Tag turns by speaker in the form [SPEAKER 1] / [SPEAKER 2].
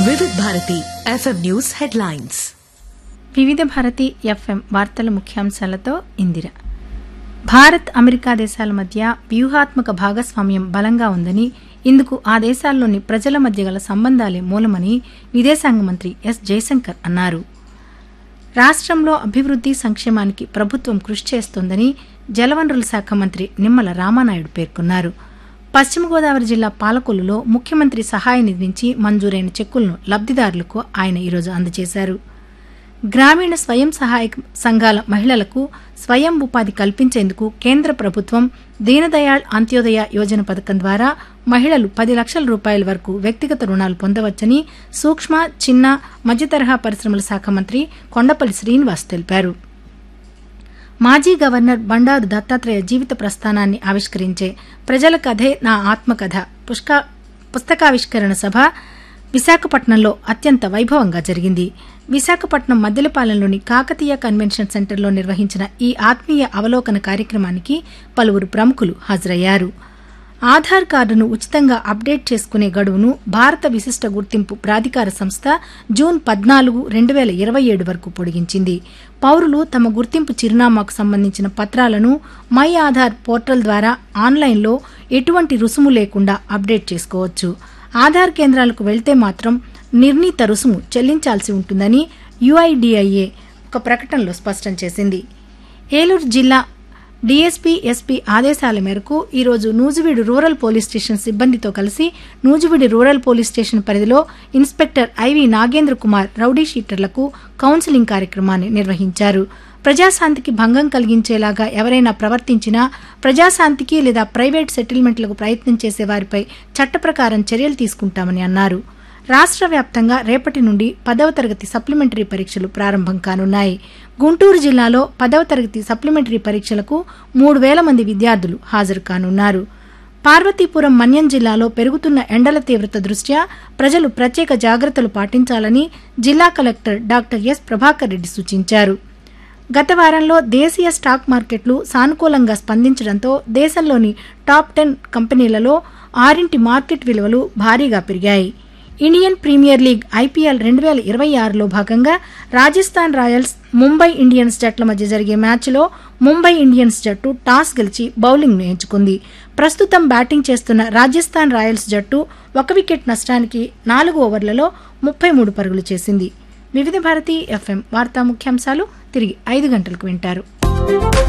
[SPEAKER 1] వివిధ Bharati FM news headlines
[SPEAKER 2] వివిధ Bharati FM వార్తల ముఖ్యాంశాలతో ఇందిర భారత్ అమెరికా దేశాల మధ్య వ్యూహాత్మక భాగస్వామ్యం బలంగా ఉందని ఇందుకు ఆ దేశాల్లోని ప్రజల మధ్య గల సంబంధాలే మూలమని విదేశాంగ మంత్రి ఎస్ జయశంకర్ అన్నారు రాష్ట్రంలో అభివృద్ధి సంక్షేమానికి ప్రభుత్వం కృషి చేస్తోందని జలవనరుల శాఖ మంత్రి నిమ్మల రామానాయుడు పేర్కొన్నారు పశ్చిమ గోదావరి జిల్లా పాలకొల్లులో ముఖ్యమంత్రి సహాయ నిధి నుంచి మంజూరైన చెక్కులను లబ్దిదారులకు ఆయన ఈరోజు అందజేశారు గ్రామీణ స్వయం సహాయక సంఘాల మహిళలకు స్వయం ఉపాధి కల్పించేందుకు కేంద్ర ప్రభుత్వం దీనదయాళ్ అంత్యోదయ యోజన పథకం ద్వారా మహిళలు పది లక్షల రూపాయల వరకు వ్యక్తిగత రుణాలు పొందవచ్చని సూక్ష్మ చిన్న మధ్యతరహా పరిశ్రమల శాఖ మంత్రి కొండపల్లి శ్రీనివాస్ తెలిపారు మాజీ గవర్నర్ బండారు దత్తాత్రేయ జీవిత ప్రస్థానాన్ని ఆవిష్కరించే ప్రజల కథే నా ఆత్మకథ పుష్క పుస్తకావిష్కరణ సభ విశాఖపట్నంలో అత్యంత వైభవంగా జరిగింది విశాఖపట్నం మద్దెలపాలెంలోని కాకతీయ కన్వెన్షన్ సెంటర్లో నిర్వహించిన ఈ ఆత్మీయ అవలోకన కార్యక్రమానికి పలువురు ప్రముఖులు హాజరయ్యారు ఆధార్ కార్డును ఉచితంగా అప్డేట్ చేసుకునే గడువును భారత విశిష్ట గుర్తింపు ప్రాధికార సంస్థ జూన్ పద్నాలుగు రెండు వేల ఇరవై ఏడు వరకు పొడిగించింది పౌరులు తమ గుర్తింపు చిరునామాకు సంబంధించిన పత్రాలను మై ఆధార్ పోర్టల్ ద్వారా ఆన్లైన్లో ఎటువంటి రుసుము లేకుండా అప్డేట్ చేసుకోవచ్చు ఆధార్ కేంద్రాలకు వెళ్తే మాత్రం నిర్ణీత రుసుము చెల్లించాల్సి ఉంటుందని యుఐడిఐఏ ఒక ప్రకటనలో స్పష్టం చేసింది ఏలూరు జిల్లా డీఎస్పీ ఎస్పీ ఆదేశాల మేరకు ఈరోజు నూజివీడు రూరల్ పోలీస్ స్టేషన్ సిబ్బందితో కలిసి నూజివీడు రూరల్ పోలీస్ స్టేషన్ పరిధిలో inspector IV Nagendra Kumar rowdy షీటర్లకు కౌన్సిలింగ్ కార్యక్రమాన్ని నిర్వహించారు ప్రజాశాంతికి భంగం కలిగించేలాగా ఎవరైనా ప్రవర్తించినా ప్రజాశాంతికి లేదా ప్రైవేట్ సెటిల్మెంట్లకు ప్రయత్నం చేసే వారిపై చట్ట ప్రకారం చర్యలు తీసుకుంటామని అన్నారు రాష్ట్ర వ్యాప్తంగా రేపటి నుండి పదవ తరగతి సప్లిమెంటరీ పరీక్షలు ప్రారంభం కానున్నాయి గుంటూరు జిల్లాలో పదవ తరగతి సప్లిమెంటరీ పరీక్షలకు మూడు వేల మంది విద్యార్థులు హాజరు కానున్నారు పార్వతీపురం మన్యం జిల్లాలో పెరుగుతున్న ఎండల తీవ్రత దృష్ట్యా ప్రజలు ప్రత్యేక జాగ్రత్తలు పాటించాలని జిల్లా collector doctor S Prabhakar Reddy సూచించారు గత వారంలో దేశీయ స్టాక్ మార్కెట్లు సానుకూలంగా స్పందించడంతో దేశంలోని టాప్ టెన్ కంపెనీలలో ఆరింటి మార్కెట్ విలువలు భారీగా పెరిగాయి ఇండియన్ ప్రీమియర్ లీగ్ ఐపీఎల్ రెండు వేల ఇరవై ఆరులో భాగంగా రాజస్థాన్ రాయల్స్ ముంబై ఇండియన్స్ జట్ల మధ్య జరిగే మ్యాచ్లో ముంబై ఇండియన్స్ జట్టు టాస్ గెలిచి బౌలింగ్ను ఎంచుకుంది ప్రస్తుతం బ్యాటింగ్ చేస్తున్న రాజస్థాన్ రాయల్స్ జట్టు ఒక వికెట్ నష్టానికి నాలుగు ఓవర్లలో ముప్పై మూడు పరుగులు చేసింది వివిధ భారతి ఎఫ్ఎం వార్తా ముఖ్యాంశాలు తిరిగి ఐదు గంటలకు వింటారు